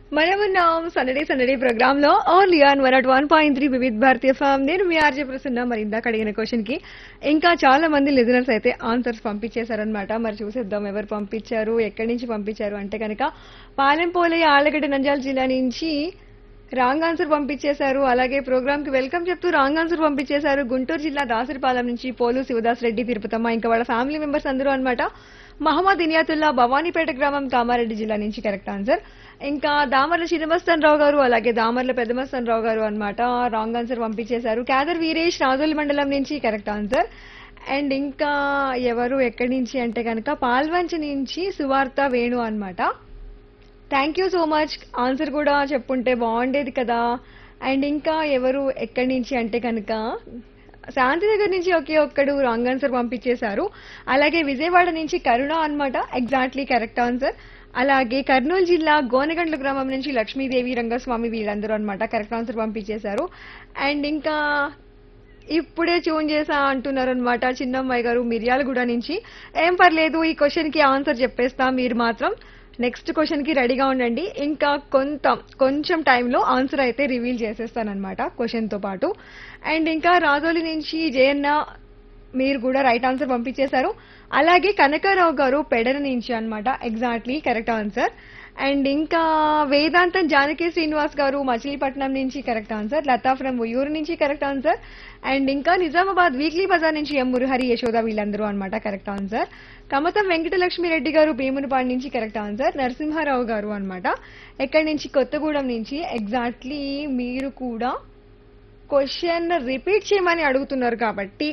మనమున్నాం సందడే సందడే ప్రోగ్రామ్ లో only on one at one point three Vividh Bharati FM నేను మీ ఆర్జే ప్రసన్న మరి ఇందాక అడిగిన క్వశ్చన్ కి ఇంకా చాలా మంది లిజనర్స్ అయితే ఆన్సర్స్ పంపించేశారనమాట మరి చూసేద్దాం ఎవరు పంపించారు ఎక్కడి నుంచి పంపించారు అంటే కనుక పాలెంపోలయ్య ఆలగడ్డ నంద్యాల జిల్లా నుంచి రాంగ్ ఆన్సర్ పంపించేశారు అలాగే ప్రోగ్రామ్ కి వెల్కమ్ చెప్తూ రాంగ్ ఆన్సర్ పంపించేశారు గుంటూరు జిల్లా దాసరిపాలెం నుంచి పోలు శివదాస్ రెడ్డి తిరుపతమ్మ ఇంకా వాళ్ళ ఫ్యామిలీ మెంబర్స్ అందరూ అన్నమాట మహమ్మద్ ఇనియాతుల్లా భవానీపేట గ్రామం కామారెడ్డి జిల్లా నుంచి కరెక్ట్ ఆన్సర్ ఇంకా దామర్ల చిన్నమస్తన్ రావు గారు అలాగే దామర్ల పెద్దమస్తన్ రావు గారు అన్నమాట రాంగ్ ఆన్సర్ పంపించేశారు క్యాదర్ వీరేష్ రాజోలి మండలం నుంచి కరెక్ట్ ఆన్సర్ అండ్ ఇంకా ఎవరు ఎక్కడి నుంచి అంటే కనుక పాల్వంచ నుంచి సువార్త వేణు అన్నమాట thank you so much answer కూడా చెప్పుంటే బాగుండేది కదా అండ్ ఇంకా ఎవరు ఎక్కడి నుంచి అంటే కనుక శాంతి దగ్గర నుంచి ఒకే ఒక్కడు రాంగ్ ఆన్సర్ పంపించేశారు అలాగే విజయవాడ నుంచి కరుణ అన్నమాట ఎగ్జాక్ట్లీ కరెక్ట్ ఆన్సర్ అలాగే కర్నూలు జిల్లా గోనగండ్ల గ్రామం నుంచి లక్ష్మీదేవి రంగస్వామి వీళ్ళందరూ అన్నమాట కరెక్ట్ ఆన్సర్ పంపించేశారు అండ్ ఇంకా ఇప్పుడే ట్యూన్ చేసా అంటున్నారు అనమాట చిన్నమ్మాయి గారు మిర్యాలగూడ నుంచి ఏం పర్లేదు ఈ క్వశ్చన్ కి ఆన్సర్ చెప్పేస్తా మీరు మాత్రం నెక్స్ట్ క్వశ్చన్ కి రెడీగా ఉండండి ఇంకా కొంత కొంచెం టైంలో ఆన్సర్ అయితే రివీల్ చేసేస్తానమాట క్వశ్చన్ తో పాటు అండ్ ఇంకా రాజోలి నుంచి జయన్న మీరు కూడా రైట్ ఆన్సర్ పంపించేశారు అలాగే కనకారావు గారు పెడర నుంచి అన్నమాట ఎగ్జాక్ట్లీ కరెక్ట్ ఆన్సర్ అండ్ ఇంకా వేదాంతం జానకి శ్రీనివాస్ గారు మచిలీపట్నం నుంచి correct answer Latha from Uyyuru నుంచి కరెక్ట్ ఆన్సర్ అండ్ ఇంకా నిజామాబాద్ వీక్లీ బజార్ నుంచి ఎం మురహరి యశోద వీళ్ళందరూ అన్నమాట కరెక్ట్ ఆన్సర్ కమతం వెంకటలక్ష్మి రెడ్డి గారు భీమునిపాడు నుంచి కరెక్ట్ ఆన్సర్ నరసింహారావు గారు అన్నమాట ఎక్కడి నుంచి కొత్తగూడెం నుంచి ఎగ్జాక్ట్లీ మీరు కూడా క్వశ్చన్ రిపీట్ చేయమని అడుగుతున్నారు కాబట్టి